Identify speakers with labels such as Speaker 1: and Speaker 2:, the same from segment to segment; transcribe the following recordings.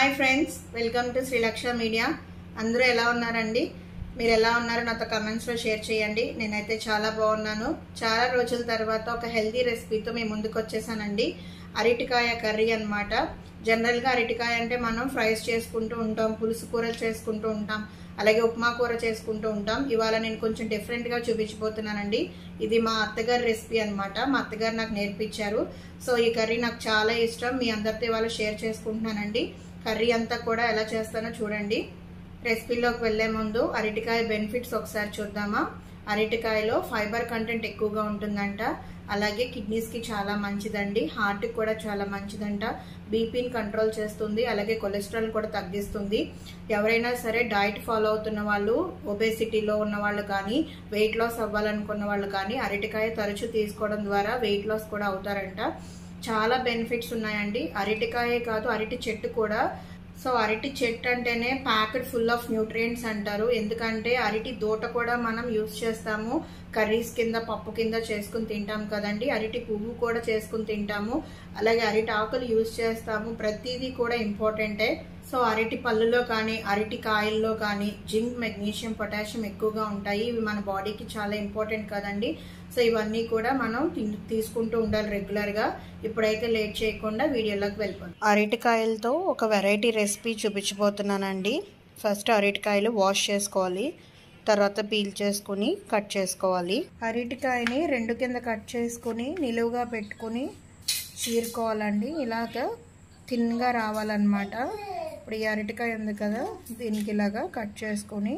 Speaker 1: Hi friends welcome to Srilaksha media అందరూ ఎలా ఉన్నారండి మీరు ఎలా ఉన్నారో నాతో కమెంట్స్లో షేర్ చేయండి నేనైతే చాలా బాగున్నాను చాలా రోజుల తర్వాత ఒక హెల్తీ రెసిపీతో మేము ముందుకు వచ్చేసానండి అరటికాయ కర్రీ అనమాట జనరల్గా అరటికాయ అంటే మనం ఫ్రైస్ చేసుకుంటూ ఉంటాం పులుసు కూరలు చేసుకుంటూ ఉంటాం అలాగే ఉప్మా కూర చేసుకుంటూ ఉంటాం ఇవాళ నేను కొంచెం డిఫరెంట్గా చూపించబోతున్నానండి ఇది మా అత్తగారి రెసిపీ అనమాట మా అత్తగారు నాకు నేర్పించారు సో ఈ కర్రీ నాకు చాలా ఇష్టం మీ అందరితో ఇవాళ షేర్ చేసుకుంటున్నానండి కర్రీ అంతా కూడా ఎలా చేస్తానో చూడండి రెసిపీలోకి వెళ్లే ముందు అరటికాయ బెనిఫిట్స్ ఒకసారి చూద్దామా అరటికాయలో ఫైబర్ కంటెంట్ ఎక్కువగా ఉంటుందంట అలాగే కిడ్నీస్కి చాలా మంచిదండి హార్ట్కి కూడా చాలా మంచిదంట బీపీని కంట్రోల్ చేస్తుంది అలాగే కొలెస్ట్రాల్ కూడా తగ్గిస్తుంది ఎవరైనా సరే డైట్ ఫాలో అవుతున్న వాళ్ళు ఒబేసిటీలో ఉన్న వాళ్ళు కానీ వెయిట్ లాస్ అవ్వాలనుకున్న వాళ్ళు కానీ అరటికాయ తరచూ తీసుకోవడం ద్వారా వెయిట్ లాస్ కూడా అవుతారంట చాలా బెనిఫిట్స్ ఉన్నాయండి అరటికాయే కాదు అరటి చెట్టు కూడా సో అరటి చెట్టు అంటేనే ప్యాకెట్ ఫుల్ ఆఫ్ న్యూట్రియంట్స్ అంటారు ఎందుకంటే అరటి దూట కూడా మనం యూస్ చేస్తాము కర్రీస్ కింద పప్పు కింద చేసుకుని తింటాం కదండి అరటి పువ్వు కూడా చేసుకుని తింటాము అలాగే అరటి ఆకులు యూస్ చేస్తాము ప్రతిదీ కూడా ఇంపార్టెంటే సో అరటి పళ్ళులో కానీ అరటి కాయల్లో కానీ జింక్ మెగ్నీషియం పొటాషియం ఎక్కువగా ఉంటాయి ఇవి మన బాడీకి చాలా ఇంపార్టెంట్ కదండి సో ఇవన్నీ కూడా మనం తీసుకుంటూ ఉండాలి రెగ్యులర్గా ఇప్పుడైతే లేట్ చేయకుండా వీడియోలోకి వెళ్ళిపోతాం అరటికాయలతో ఒక వెరైటీ రెసిపీ చూపించబోతున్నానండి ఫస్ట్ అరటికాయలు వాష్ చేసుకోవాలి తర్వాత పీల్ చేసుకుని కట్ చేసుకోవాలి అరటికాయని రెండు కింద కట్ చేసుకుని నిలువుగా పెట్టుకుని చీరుకోవాలండి ఇలాగ థిన్గా రావాలన్నమాట ఇప్పుడు ఈ అరటికాయ ఉంది కదా దీనికి ఇలాగా కట్ చేసుకొని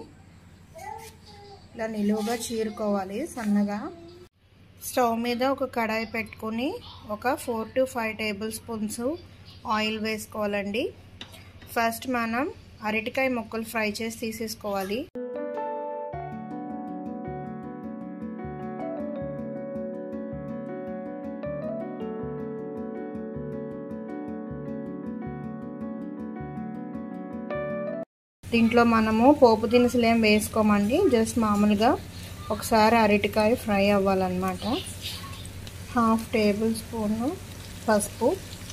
Speaker 1: ఇలా నిలువుగా చీరుకోవాలి సన్నగా స్టవ్ మీద ఒక కడాయి పెట్టుకొని ఒక four to five table spoons oil వేసుకోవాలండి ఫస్ట్ మనం అరటికాయ ముక్కలు ఫ్రై చేసి తీసేసుకోవాలి దీంట్లో మనము పోపు దినుసులు ఏం వేసుకోమండి జస్ట్ మామూలుగా ఒకసారి అరటికాయ ఫ్రై అవ్వాలన్నమాట హాఫ్ టేబుల్ స్పూన్ పసుపు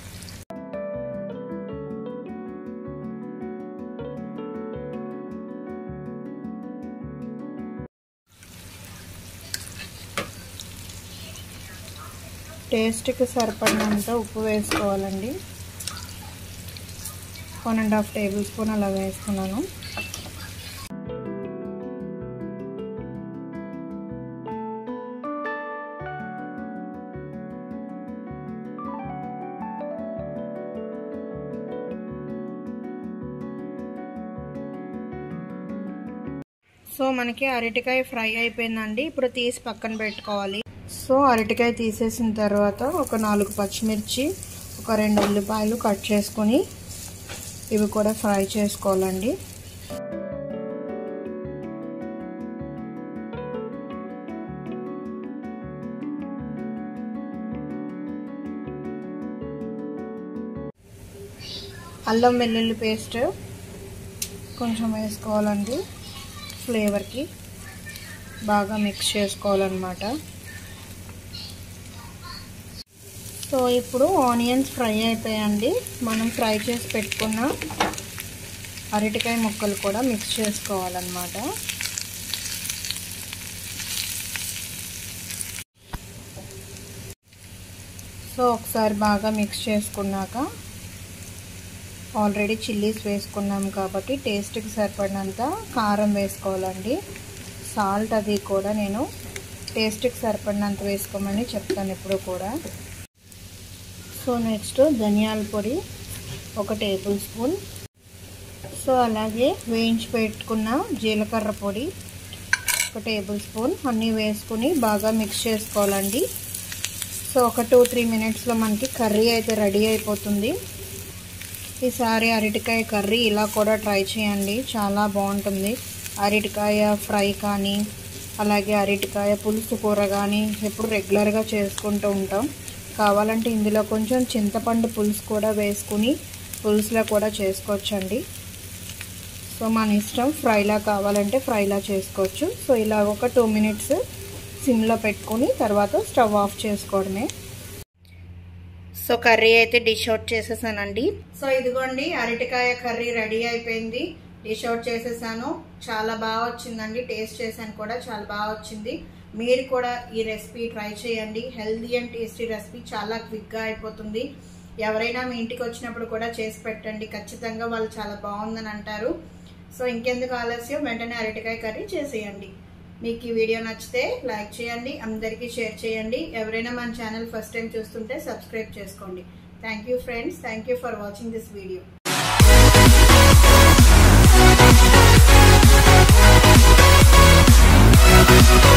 Speaker 1: టేస్ట్కి సరిపడినంత ఉప్పు వేసుకోవాలండి one and half table spoon అలా వేసుకున్నాను సో మనకి అరటికాయ ఫ్రై అయిపోయిందండి ఇప్పుడు తీసి పక్కన పెట్టుకోవాలి సో అరటికాయ తీసేసిన తర్వాత ఒక నాలుగు పచ్చిమిర్చి ఒక రెండు ఉల్లిపాయలు కట్ చేసుకొని ఇవి కూడా ఫ్రై చేసుకోవాలండి అల్లం వెల్లుల్లి పేస్ట్ కొంచెం వేసుకోవాలండి ఫ్లేవర్కి బాగా మిక్స్ చేసుకోవాలన్నమాట సో ఇప్పుడు ఆనియన్స్ ఫ్రై అయిపోయాయండి మనం ఫ్రై చేసి పెట్టుకున్న అరటికాయ ముక్కలు కూడా మిక్స్ చేసుకోవాలన్నమాట సో ఒకసారి బాగా మిక్స్ చేసుకున్నాక ఆల్రెడీ చిల్లీస్ వేసుకున్నాం కాబట్టి టేస్ట్కి సరిపడినంత కారం వేసుకోవాలండి సాల్ట్ అది కూడా నేను టేస్ట్కి సరిపడినంత వేసుకోమని చెప్తాను ఎప్పుడు కూడా సో నెక్స్ట్ ధనియాల పొడి ఒక టేబుల్ స్పూన్ సో అలాగే వేయించి పెట్టుకున్న జీలకర్ర పొడి ఒక టేబుల్ స్పూన్ అన్నీ వేసుకుని బాగా మిక్స్ చేసుకోవాలండి సో ఒక టూ త్రీ మినిట్స్లో మనకి కర్రీ అయితే రెడీ అయిపోతుంది ఈసారి అరటికాయ కర్రీ ఇలా కూడా ట్రై చేయండి చాలా బాగుంటుంది అరటికాయ ఫ్రై కానీ అలాగే అరటికాయ పులుసు కూర కానీ ఎప్పుడు రెగ్యులర్గా చేసుకుంటూ ఉంటాం కావాలంటే ఇందులో కొంచెం చింతపండు పులుసు కూడా వేసుకుని పులుసులో కూడా చేసుకోవచ్చండి సో మన ఇష్టం ఫ్రైలా కావాలంటే ఫ్రైలా చేసుకోవచ్చు సో ఇలా ఒక టూ మినిట్స్ సిమ్లో పెట్టుకొని తర్వాత స్టవ్ ఆఫ్ చేసుకోవడమే సో కర్రీ అయితే డిష్ అవుట్ చేసేసానండి సో ఇదిగోండి అరటికాయ కర్రీ రెడీ అయిపోయింది డిష్ అవుట్ చేసేసాను చాలా బాగా వచ్చిందండి టేస్ట్ చేశాను కూడా చాలా బాగా వచ్చింది మీరు కూడా ఈ రెసిపీ ట్రై చేయండి హెల్దీ అండ్ టేస్టీ రెసిపీ చాలా క్విక్గా అయిపోతుంది ఎవరైనా మీ ఇంటికి వచ్చినప్పుడు కూడా చేసి పెట్టండి ఖచ్చితంగా వాళ్ళు చాలా బాగుందని అంటారు సో ఇంకెందుకు ఆలస్యం వెంటనే అరటికాయ కర్రీ చేసేయండి మీకు ఈ వీడియో నచ్చితే లైక్ చేయండి అందరికీ షేర్ చేయండి ఎవరైనా మన ఛానల్ ఫస్ట్ టైం చూస్తుంటే సబ్స్క్రైబ్ చేసుకోండి thank you friends thank you for watching this video
Speaker 2: Thank you.